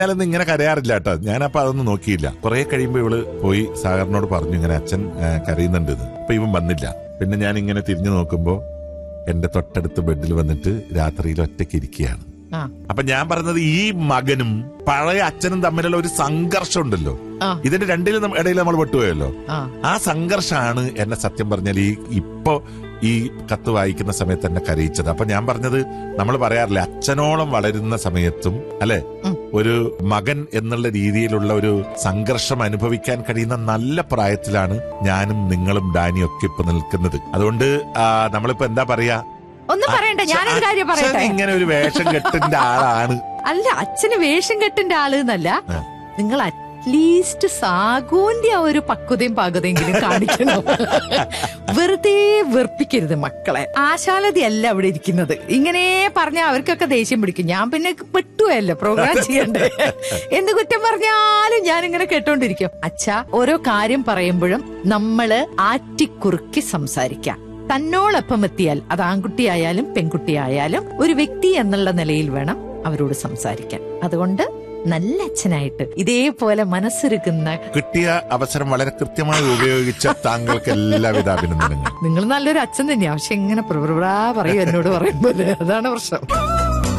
ഞാനൊന്നും ഇങ്ങനെ കരയാറില്ല കേട്ടോ ഞാനപ്പോ അതൊന്നും നോക്കിയില്ല കുറെ കഴിയുമ്പോ ഇവള് പോയി സാഗറിനോട് പറഞ്ഞു ഇങ്ങനെ അച്ഛൻ ആ, കരയുന്നുണ്ട് എന്ന് അപ്പൊ ഇവൻ വന്നില്ല പിന്നെ ഞാൻ ഇങ്ങനെ തിരിഞ്ഞു നോക്കുമ്പോ എന്റെ തൊട്ടടുത്ത് ബെഡിൽ വന്നിട്ട് രാത്രിയിൽ ഒറ്റയ്ക്ക് ഇരിക്കുകയാണ് ആ അപ്പൊ ഞാൻ പറഞ്ഞത് ഈ മകനും പഴയ അച്ഛനും തമ്മിലുള്ള ഒരു സംഘർഷം ഉണ്ടല്ലോ ആ. ഇതിന്റെ രണ്ടിലും നമ്മ- ഇടയിൽ നമ്മൾ വിട്ടുപോയല്ലോ ആ ആ സംഘർഷമാണ് എന്നെ സത്യം പറഞ്ഞാൽ ഈ ഇപ്പോ ഈ കത്ത് വായിക്കുന്ന സമയത്ത് എന്നെ കരയിച്ചത് അപ്പൊ ഞാൻ പറഞ്ഞത് നമ്മൾ പറയാറില്ലേ അച്ഛനോളം വളരുന്ന സമയത്തും അല്ലെ ഉം. ഒരു മകൻ എന്നുള്ള രീതിയിലുള്ള ഒരു സംഘർഷം അനുഭവിക്കാൻ കഴിയുന്ന നല്ല പ്രായത്തിലാണ് ഞാനും നിങ്ങളും ഡാനിയും ഒക്കെ ഇപ്പൊ നിൽക്കുന്നത് അതുകൊണ്ട് ആ, നമ്മളിപ്പോ എന്താ പറയാ ഒന്നും പറയണ്ട ഞാനൊരു കാര്യം അച്ഛൻ പറയട്ടെ ഇങ്ങനെ ഒരു വേഷം കെട്ടിന്റെ ആളാണ് അല്ല അച്ഛന് വേഷം കെട്ടിന്റെ ആള് എന്നല്ല ആ. നിങ്ങൾ അറ്റ്ലീസ്റ്റ് സാഗോന്റെ ആ ഒരു പക്വതയും പാകതയെങ്കിലും കാണിക്കണം വെറുതെ വെറുപ്പിക്കരുത് മക്കളെ ആശാലതയല്ല അവിടെ ഇരിക്കുന്നത് ഇങ്ങനെ പറഞ്ഞാൽ അവർക്കൊക്കെ ദേഷ്യം പിടിക്കും ഞാൻ പിന്നെ പെട്ടുവല്ലോ പ്രോഗ്രാം ചെയ്യണ്ടേ എന്ത് കുറ്റം പറഞ്ഞാലും ഞാൻ ഇങ്ങനെ കേട്ടോണ്ടിരിക്കും അച്ഛാ ഓരോ കാര്യം പറയുമ്പോഴും നമ്മള് ആറ്റിക്കുറുക്കി സംസാരിക്കാം തന്നോടൊപ്പം എത്തിയാൽ അത് ആൺകുട്ടിയായാലും പെൺകുട്ടിയായാലും ഒരു വ്യക്തി എന്നുള്ള നിലയിൽ വേണം അവരോട് സംസാരിക്കാൻ അതുകൊണ്ട് നല്ല അച്ഛനായിട്ട് ഇതേപോലെ മനസ്സൊരുക്കുന്ന കിട്ടിയ അവസരം വളരെ കൃത്യമായി ഉപയോഗിച്ച താങ്കൾക്ക് എല്ലാവിധ അഭിനന്ദനങ്ങളും നിങ്ങൾ നല്ലൊരു അച്ഛൻ തന്നെയാ പക്ഷെ ഇങ്ങനെ പ്രഭ്രഭ്രാ പറയും എന്നോട് പറയുമ്പോൾ അതാണ് പ്രശ്നം